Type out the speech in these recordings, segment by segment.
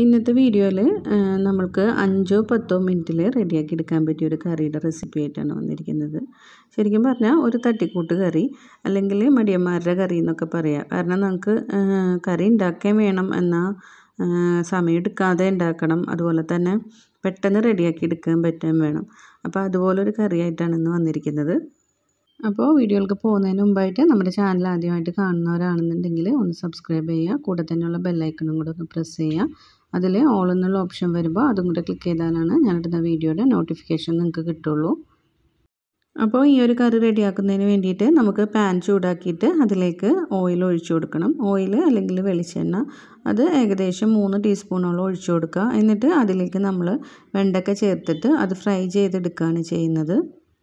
ഇന്നത്തെ വീഡിയോയിൽ നമ്മൾക്ക് അഞ്ചോ പത്തോ മിനിറ്റിൽ റെഡിയാക്കി എടുക്കാൻ പറ്റിയ ഒരു കറിയുടെ റെസിപ്പി ആയിട്ടാണ് വന്നിരിക്കുന്നത് ശരിക്കും പറഞ്ഞാൽ ഒരു തട്ടിക്കൂട്ട് കറി അല്ലെങ്കിൽ മടിയന്മാരുടെ കറി എന്നൊക്കെ പറയാം കാരണം നമുക്ക് കറി ഉണ്ടാക്കാൻ വേണം എന്നാൽ സമയം എടുക്കാതെ ഉണ്ടാക്കണം അതുപോലെ തന്നെ പെട്ടെന്ന് റെഡിയാക്കി എടുക്കാൻ പറ്റാൻ വേണം അപ്പോൾ അതുപോലൊരു കറിയായിട്ടാണ് ഇന്ന് വന്നിരിക്കുന്നത് അപ്പോൾ വീഡിയോകൾക്ക് പോകുന്നതിന് മുമ്പായിട്ട് നമ്മുടെ ചാനൽ ആദ്യമായിട്ട് കാണുന്നവരാണെന്നുണ്ടെങ്കിൽ ഒന്ന് സബ്സ്ക്രൈബ് ചെയ്യുക കൂടെ തന്നെയുള്ള ബെല്ലൈക്കണും കൂടെ ഒന്ന് പ്രസ് ചെയ്യുക അതിൽ ഓൾ എന്നുള്ള ഓപ്ഷൻ വരുമ്പോൾ അതും കൂടെ ക്ലിക്ക് ചെയ്താലാണ് ഞാനിടുന്ന വീഡിയോയുടെ നോട്ടിഫിക്കേഷൻ നിങ്ങൾക്ക് കിട്ടുള്ളൂ അപ്പോൾ ഈ ഒരു കറി റെഡിയാക്കുന്നതിന് വേണ്ടിയിട്ട് നമുക്ക് പാൻ ചൂടാക്കിയിട്ട് അതിലേക്ക് ഓയിൽ ഒഴിച്ചു കൊടുക്കണം ഓയിൽ അല്ലെങ്കിൽ വെളിച്ചെണ്ണ അത് ഏകദേശം മൂന്ന് ടീസ്പൂണോളം ഒഴിച്ചു കൊടുക്കുക എന്നിട്ട് അതിലേക്ക് നമ്മൾ വെണ്ടക്ക ചേർത്തിട്ട് അത് ഫ്രൈ ചെയ്തെടുക്കുകയാണ് ചെയ്യുന്നത്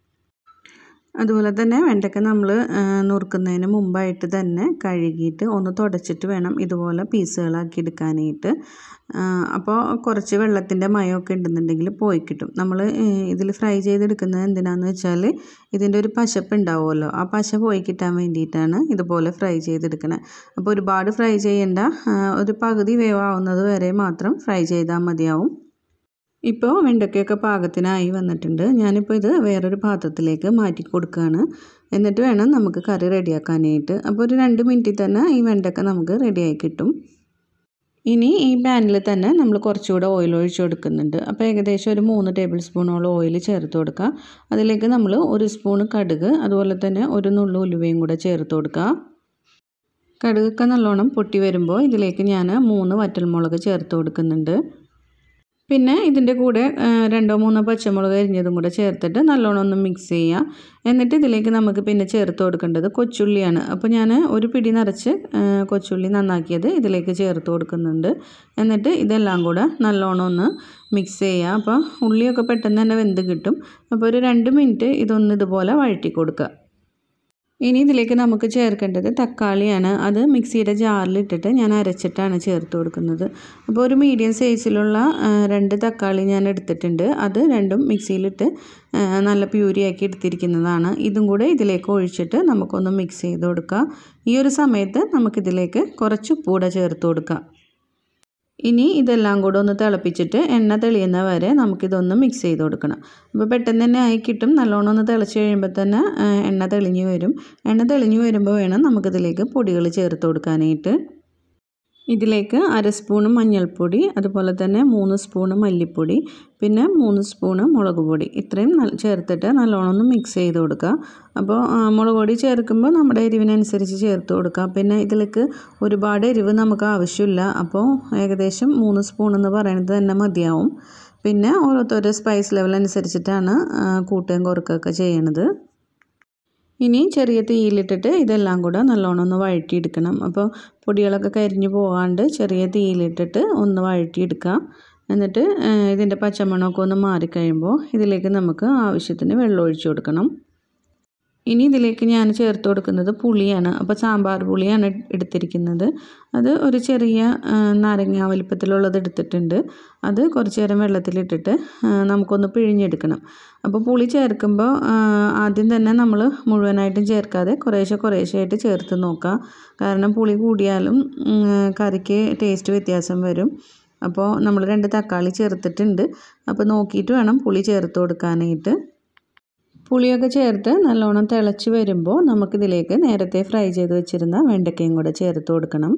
അതുപോലെ തന്നെ വെണ്ടയ്ക്ക നമ്മൾ നുറുക്കുന്നതിന് മുമ്പായിട്ട് തന്നെ കഴുകിയിട്ട് ഒന്ന് തുടച്ചിട്ട് വേണം ഇതുപോലെ പീസുകളാക്കി എടുക്കാനായിട്ട് അപ്പോൾ കുറച്ച് വെള്ളത്തിൻ്റെ മയമൊക്കെ ഉണ്ടെന്നുണ്ടെങ്കിൽ പോയി കിട്ടും നമ്മൾ ഇതിൽ ഫ്രൈ ചെയ്തെടുക്കുന്നത് എന്തിനാന്ന് വെച്ചാൽ ഇതിൻ്റെ ഒരു പശപ്പ് ഉണ്ടാവുമല്ലോ ആ പശ പോയി കിട്ടാൻ വേണ്ടിയിട്ടാണ് ഇതുപോലെ ഫ്രൈ ചെയ്തെടുക്കണത് അപ്പോൾ ഒരുപാട് ഫ്രൈ ചെയ്യേണ്ട ഒരു പകുതി വേവാവുന്നത് വരെ മാത്രം ഫ്രൈ ചെയ്താൽ മതിയാവും ഇപ്പോൾ വെണ്ടയ്ക്കയൊക്കെ പാകത്തിനായി വന്നിട്ടുണ്ട് ഞാനിപ്പോൾ ഇത് വേറൊരു പാത്രത്തിലേക്ക് മാറ്റി കൊടുക്കുകയാണ് എന്നിട്ട് വേണം നമുക്ക് കറി റെഡിയാക്കാനായിട്ട് അപ്പോൾ ഒരു രണ്ട് മിനിറ്റിൽ തന്നെ ഈ വെണ്ടയ്ക്ക നമുക്ക് റെഡിയായി കിട്ടും ഇനി ഈ പാനിൽ തന്നെ നമ്മൾ കുറച്ചുകൂടെ ഓയിൽ ഒഴിച്ച് കൊടുക്കുന്നുണ്ട് അപ്പോൾ ഏകദേശം ഒരു മൂന്ന് ടേബിൾ സ്പൂണോളം ഓയിൽ ചേർത്ത് കൊടുക്കുക അതിലേക്ക് നമ്മൾ ഒരു സ്പൂൺ കടുക് അതുപോലെ തന്നെ ഒരു നുള്ളു ഉലുവയും കൂടെ ചേർത്ത് കൊടുക്കുക കടുകൊക്കെ നല്ലോണം പൊട്ടി വരുമ്പോൾ ഇതിലേക്ക് ഞാൻ മൂന്ന് വറ്റൽമുളക് ചേർത്ത് കൊടുക്കുന്നുണ്ട് പിന്നെ ഇതിൻ്റെ കൂടെ രണ്ടോ മൂന്നോ പച്ചമുളക് അരിഞ്ഞതും കൂടെ ചേർത്തിട്ട് നല്ലോണം ഒന്ന് മിക്സ് ചെയ്യുക എന്നിട്ട് ഇതിലേക്ക് നമുക്ക് പിന്നെ ചേർത്ത് കൊടുക്കേണ്ടത് കൊച്ചുള്ളിയാണ് അപ്പോൾ ഞാൻ ഒരു പിടി നിറച്ച് കൊച്ചുള്ളി നന്നാക്കിയത് ഇതിലേക്ക് ചേർത്ത് കൊടുക്കുന്നുണ്ട് എന്നിട്ട് ഇതെല്ലാം കൂടെ നല്ലോണം ഒന്ന് മിക്സ് ചെയ്യുക അപ്പോൾ ഉള്ളിയൊക്കെ പെട്ടെന്ന് തന്നെ വെന്ത് കിട്ടും അപ്പോൾ ഒരു രണ്ട് മിനിറ്റ് ഇതൊന്ന് ഇതുപോലെ വഴറ്റി കൊടുക്കുക ഇനി ഇതിലേക്ക് നമുക്ക് ചേർക്കേണ്ടത് തക്കാളിയാണ് അത് മിക്സിയുടെ ജാറിലിട്ടിട്ട് ഞാൻ അരച്ചിട്ടാണ് ചേർത്ത് കൊടുക്കുന്നത് അപ്പോൾ ഒരു മീഡിയം സൈസിലുള്ള രണ്ട് തക്കാളി ഞാൻ എടുത്തിട്ടുണ്ട് അത് രണ്ടും മിക്സിയിലിട്ട് നല്ല പ്യൂരിയാക്കി എടുത്തിരിക്കുന്നതാണ് ഇതും കൂടെ ഇതിലേക്ക് ഒഴിച്ചിട്ട് നമുക്കൊന്ന് മിക്സ് ചെയ്ത് കൊടുക്കുക ഈ ഒരു സമയത്ത് നമുക്കിതിലേക്ക് കുറച്ച് ഉപ്പൂടെ ചേർത്ത് കൊടുക്കാം ഇനി ഇതെല്ലാം കൂടെ ഒന്ന് തിളപ്പിച്ചിട്ട് എണ്ണ തെളിയുന്ന വരെ നമുക്കിതൊന്ന് മിക്സ് ചെയ്ത് കൊടുക്കണം അപ്പോൾ പെട്ടെന്ന് തന്നെ ആയി കിട്ടും നല്ലോണം ഒന്ന് തിളച്ച് കഴിയുമ്പോൾ തന്നെ എണ്ണ തെളിഞ്ഞ് വരും എണ്ണ തെളിഞ്ഞ് വരുമ്പോൾ വേണം നമുക്കിതിലേക്ക് പൊടികൾ ചേർത്ത് കൊടുക്കാനായിട്ട് ഇതിലേക്ക് അര സ്പൂണ് മഞ്ഞൾപ്പൊടി അതുപോലെ തന്നെ മൂന്ന് സ്പൂണ് മല്ലിപ്പൊടി പിന്നെ മൂന്ന് സ്പൂണ് മുളക് പൊടി ഇത്രയും ചേർത്തിട്ട് നല്ലോണം ഒന്ന് മിക്സ് ചെയ്ത് കൊടുക്കുക അപ്പോൾ മുളക് പൊടി ചേർക്കുമ്പോൾ നമ്മുടെ എരിവിനനുസരിച്ച് ചേർത്ത് കൊടുക്കുക പിന്നെ ഇതിലേക്ക് ഒരുപാട് എരിവ് നമുക്ക് ആവശ്യമില്ല അപ്പോൾ ഏകദേശം മൂന്ന് സ്പൂൺ എന്ന് പറയുന്നത് തന്നെ മതിയാവും പിന്നെ ഓരോരുത്തരുടെ സ്പൈസ് ലെവൽ അനുസരിച്ചിട്ടാണ് കൂട്ടുകയും കുറക്കുകയൊക്കെ ചെയ്യണത് ഇനി ചെറിയ തീയിലിട്ടിട്ട് ഇതെല്ലാം കൂടെ നല്ലോണം ഒന്ന് വഴറ്റിയെടുക്കണം അപ്പോൾ പൊടികളൊക്കെ കരിഞ്ഞു പോകാണ്ട് ചെറിയ തീയിലിട്ടിട്ട് ഒന്ന് വഴറ്റിയെടുക്കുക എന്നിട്ട് ഇതിൻ്റെ പച്ചമണമൊക്കെ ഒന്ന് മാറിക്കഴിയുമ്പോൾ ഇതിലേക്ക് നമുക്ക് ആവശ്യത്തിന് വെള്ളം ഒഴിച്ചു കൊടുക്കണം ഇനി ഇതിലേക്ക് ഞാൻ ചേർത്ത് കൊടുക്കുന്നത് പുളിയാണ് അപ്പോൾ സാമ്പാർ പുളിയാണ് എടുത്തിരിക്കുന്നത് അത് ഒരു ചെറിയ നാരങ്ങ വലിപ്പത്തിലുള്ളത് എടുത്തിട്ടുണ്ട് അത് കുറച്ച് നേരം വെള്ളത്തിലിട്ടിട്ട് നമുക്കൊന്ന് പിഴിഞ്ഞെടുക്കണം അപ്പോൾ പുളി ചേർക്കുമ്പോൾ ആദ്യം തന്നെ നമ്മൾ മുഴുവനായിട്ടും ചേർക്കാതെ കുറേശ്ശെ കുറേശ്ശെയായിട്ട് ചേർത്ത് നോക്കുക കാരണം പുളി കൂടിയാലും കറിക്ക് ടേസ്റ്റ് വ്യത്യാസം വരും അപ്പോൾ നമ്മൾ രണ്ട് തക്കാളി ചേർത്തിട്ടുണ്ട് അപ്പോൾ നോക്കിയിട്ട് വേണം പുളി ചേർത്ത് കൊടുക്കാനായിട്ട് പുളിയൊക്കെ ചേർത്ത് നല്ലോണം തിളച്ച് വരുമ്പോൾ നമുക്കിതിലേക്ക് നേരത്തെ ഫ്രൈ ചെയ്ത് വെച്ചിരുന്ന വെണ്ടയ്ക്കയും കൂടെ ചേർത്ത് കൊടുക്കണം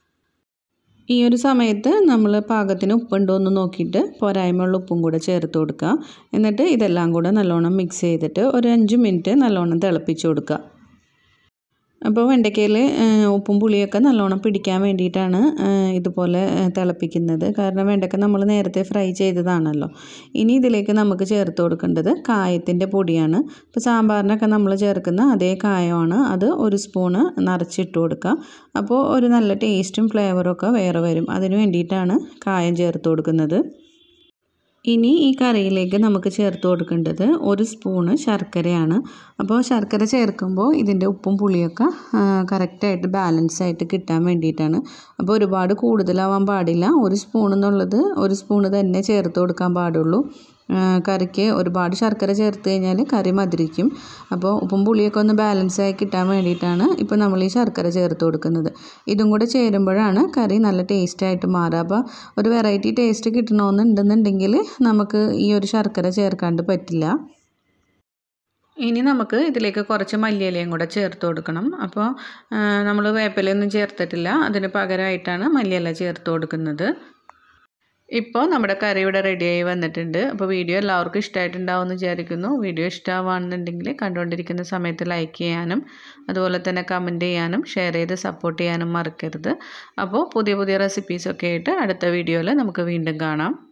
ഈ ഒരു സമയത്ത് നമ്മൾ പാകത്തിന് ഉപ്പുണ്ടോ എന്ന് നോക്കിയിട്ട് പോരായ്മയുള്ള ഉപ്പും കൂടെ ചേർത്ത് കൊടുക്കുക എന്നിട്ട് ഇതെല്ലാം കൂടെ നല്ലോണം മിക്സ് ചെയ്തിട്ട് ഒരു അഞ്ച് മിനിറ്റ് നല്ലോണം തിളപ്പിച്ച് കൊടുക്കുക അപ്പോൾ വെണ്ടയ്ക്കയിൽ ഉപ്പും പുളിയൊക്കെ നല്ലോണം പിടിക്കാൻ വേണ്ടിയിട്ടാണ് ഇതുപോലെ തിളപ്പിക്കുന്നത് കാരണം വെണ്ടയ്ക്ക നമ്മൾ നേരത്തെ ഫ്രൈ ചെയ്തതാണല്ലോ ഇനി ഇതിലേക്ക് നമുക്ക് ചേർത്ത് കൊടുക്കേണ്ടത് കായത്തിൻ്റെ പൊടിയാണ് ഇപ്പോൾ സാമ്പാറിനൊക്കെ നമ്മൾ ചേർക്കുന്ന അതേ കായമാണ് അത് ഒരു സ്പൂണ് നിറച്ചിട്ട് കൊടുക്കുക അപ്പോൾ ഒരു നല്ല ടേസ്റ്റും ഫ്ലേവറും ഒക്കെ വേറെ വരും അതിന് വേണ്ടിയിട്ടാണ് കായം ചേർത്ത് കൊടുക്കുന്നത് ഇനി ഈ കറിയിലേക്ക് നമുക്ക് ചേർത്ത് കൊടുക്കേണ്ടത് ഒരു സ്പൂണ് ശർക്കരയാണ് അപ്പോൾ ശർക്കര ചേർക്കുമ്പോൾ ഇതിൻ്റെ ഉപ്പും പുളിയൊക്കെ കറക്റ്റായിട്ട് ബാലൻസ് ആയിട്ട് കിട്ടാൻ വേണ്ടിയിട്ടാണ് അപ്പോൾ ഒരുപാട് കൂടുതലാവാൻ പാടില്ല ഒരു സ്പൂൺ എന്നുള്ളത് ഒരു സ്പൂണ് തന്നെ ചേർത്ത് കൊടുക്കാൻ പാടുള്ളൂ ആ, കറിക്ക് ഒരുപാട് ശർക്കര ചേർത്ത് കഴിഞ്ഞാൽ കറി മധുരിക്കും അപ്പോൾ ഉപ്പും പുളിയൊക്കെ ഒന്ന് ബാലൻസ് ആയി കിട്ടാൻ വേണ്ടിയിട്ടാണ് ഇപ്പോൾ നമ്മൾ ഈ ശർക്കര ചേർത്ത് കൊടുക്കുന്നത് ഇതും കൂടെ ചേരുമ്പോഴാണ് കറി നല്ല ടേസ്റ്റായിട്ട് മാറുക അപ്പോൾ ഒരു വെറൈറ്റി ടേസ്റ്റ് കിട്ടണമെന്നുണ്ടെന്നുണ്ടെങ്കിൽ നമുക്ക് ഈ ഒരു ശർക്കര ചേർക്കാണ്ട് പറ്റില്ല ഇനി നമുക്ക് ഇതിലേക്ക് കുറച്ച് മല്ലിയിലയും കൂടെ ചേർത്ത് കൊടുക്കണം അപ്പോൾ നമ്മൾ വേപ്പിലയൊന്നും ചേർത്തിട്ടില്ല അതിന് പകരമായിട്ടാണ് മല്ലിയില ചേർത്ത് കൊടുക്കുന്നത് ഇപ്പോൾ നമ്മുടെ കറി ഇവിടെ റെഡിയായി വന്നിട്ടുണ്ട് അപ്പോൾ വീഡിയോ എല്ലാവർക്കും ഇഷ്ടമായിട്ടുണ്ടാവും എന്ന് വിചാരിക്കുന്നു വീഡിയോ ഇഷ്ടമാവുകയാണെന്നുണ്ടെങ്കിൽ കണ്ടുകൊണ്ടിരിക്കുന്ന സമയത്ത് ലൈക്ക് ചെയ്യാനും അതുപോലെ തന്നെ കമൻറ്റ് ചെയ്യാനും ഷെയർ ചെയ്ത് സപ്പോർട്ട് ചെയ്യാനും മറക്കരുത് അപ്പോൾ പുതിയ പുതിയ റെസിപ്പീസൊക്കെ ആയിട്ട് അടുത്ത വീഡിയോയിൽ നമുക്ക് വീണ്ടും കാണാം